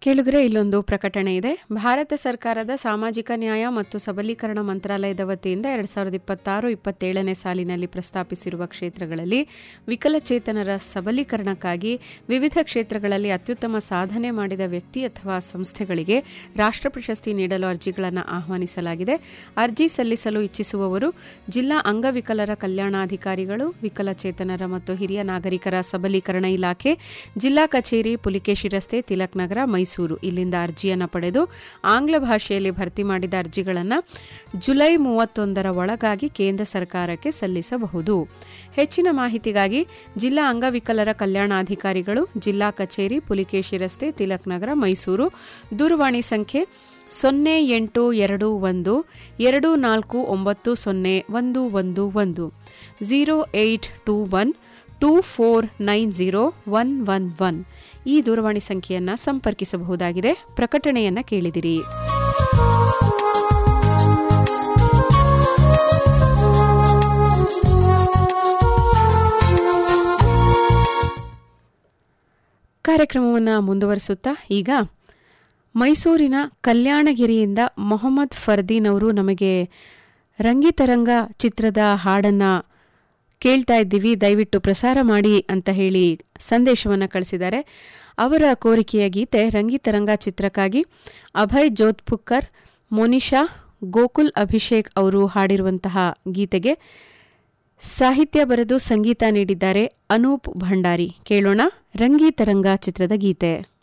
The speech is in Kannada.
ಕೇಳುಗರೆ ಇಲ್ಲೊಂದು ಪ್ರಕಟಣೆ ಇದೆ ಭಾರತ ಸರ್ಕಾರದ ಸಾಮಾಜಿಕ ನ್ಯಾಯ ಮತ್ತು ಸಬಲೀಕರಣ ಮಂತ್ರಾಲಯದ ವತಿಯಿಂದ ಎರಡ್ ಸಾವಿರದ ಇಪ್ಪತ್ತಾರು ಇಪ್ಪತ್ತೇಳನೇ ಸಾಲಿನಲ್ಲಿ ಪ್ರಸ್ತಾಪಿಸಿರುವ ಕ್ಷೇತ್ರಗಳಲ್ಲಿ ವಿಕಲಚೇತನರ ಸಬಲೀಕರಣಕ್ಕಾಗಿ ವಿವಿಧ ಕ್ಷೇತ್ರಗಳಲ್ಲಿ ಅತ್ಯುತ್ತಮ ಸಾಧನೆ ಮಾಡಿದ ವ್ಯಕ್ತಿ ಅಥವಾ ಸಂಸ್ಥೆಗಳಿಗೆ ರಾಷ್ಟ್ರ ಪ್ರಶಸ್ತಿ ನೀಡಲು ಅರ್ಜಿಗಳನ್ನು ಆಹ್ವಾನಿಸಲಾಗಿದೆ ಅರ್ಜಿ ಸಲ್ಲಿಸಲು ಇಚ್ಛಿಸುವವರು ಜಿಲ್ಲಾ ಅಂಗವಿಕಲರ ಕಲ್ಯಾಣಾಧಿಕಾರಿಗಳು ವಿಕಲಚೇತನರ ಮತ್ತು ಹಿರಿಯ ನಾಗರಿಕರ ಸಬಲೀಕರಣ ಇಲಾಖೆ ಜಿಲ್ಲಾ ಕಚೇರಿ ಪುಲಿಕೇಶಿ ರಸ್ತೆ ತಿಲಕ್ ನಗರ ಮೈಸೂರು ಇಲ್ಲಿಂದ ಅರ್ಜಿಯನ್ನು ಪಡೆದು ಆಂಗ್ಲ ಭಾಷೆಯಲ್ಲಿ ಭರ್ತಿ ಮಾಡಿದ ಅರ್ಜಿಗಳನ್ನು ಜುಲೈ ಮೂವತ್ತೊಂದರ ಒಳಗಾಗಿ ಕೇಂದ್ರ ಸರ್ಕಾರಕ್ಕೆ ಸಲ್ಲಿಸಬಹುದು ಹೆಚ್ಚಿನ ಮಾಹಿತಿಗಾಗಿ ಜಿಲ್ಲಾ ಅಂಗವಿಕಲರ ಕಲ್ಯಾಣಾಧಿಕಾರಿಗಳು ಜಿಲ್ಲಾ ಕಚೇರಿ ಪುಲಿಕೇಶಿ ರಸ್ತೆ ತಿಲಕ್ ನಗರ ಮೈಸೂರು ದೂರವಾಣಿ ಸಂಖ್ಯೆ ಸೊನ್ನೆ ಎಂಟು ಎರಡು ಒಂದು ಎರಡು ನಾಲ್ಕು ಒಂಬತ್ತು ಸೊನ್ನೆ ಒಂದು ಒಂದು ಒಂದು zero eight two one two four nine zero one one one ಈ ದೂರವಾಣಿ ಸಂಖ್ಯೆಯನ್ನು ಸಂಪರ್ಕಿಸಬಹುದಾಗಿದೆ ಪ್ರಕಟಣೆಯನ್ನ ಕೇಳಿದಿರಿ ಕಾರ್ಯಕ್ರಮವನ್ನು ಮುಂದುವರಿಸುತ್ತಾ ಈಗ ಮೈಸೂರಿನ ಕಲ್ಯಾಣಗಿರಿಯಿಂದ ಮೊಹಮ್ಮದ್ ಫರ್ದೀನ್ ಅವರು ನಮಗೆ ರಂಗಿತರಂಗ ಚಿತ್ರದ ಹಾಡನ್ನು ಕೇಳ್ತಾ ಇದ್ದೀವಿ ದಯವಿಟ್ಟು ಪ್ರಸಾರ ಮಾಡಿ ಅಂತ ಹೇಳಿ ಸಂದೇಶವನ್ನು ಕಳಿಸಿದ್ದಾರೆ ಅವರ ಕೋರಿಕೆಯ ಗೀತೆ ರಂಗಿತರಂಗ ಚಿತ್ರಕ್ಕಾಗಿ ಅಭಯ್ ಜೋಧ್ಪುಕ್ಕರ್ ಮೋನಿಶಾ ಗೋಕುಲ್ ಅಭಿಷೇಕ್ ಅವರು ಹಾಡಿರುವಂತಹ ಗೀತೆಗೆ ಸಾಹಿತ್ಯ ಬರೆದು ಸಂಗೀತ ನೀಡಿದ್ದಾರೆ ಅನೂಪ್ ಭಂಡಾರಿ ಕೇಳೋಣ ರಂಗಿತರಂಗ ಚಿತ್ರದ ಗೀತೆ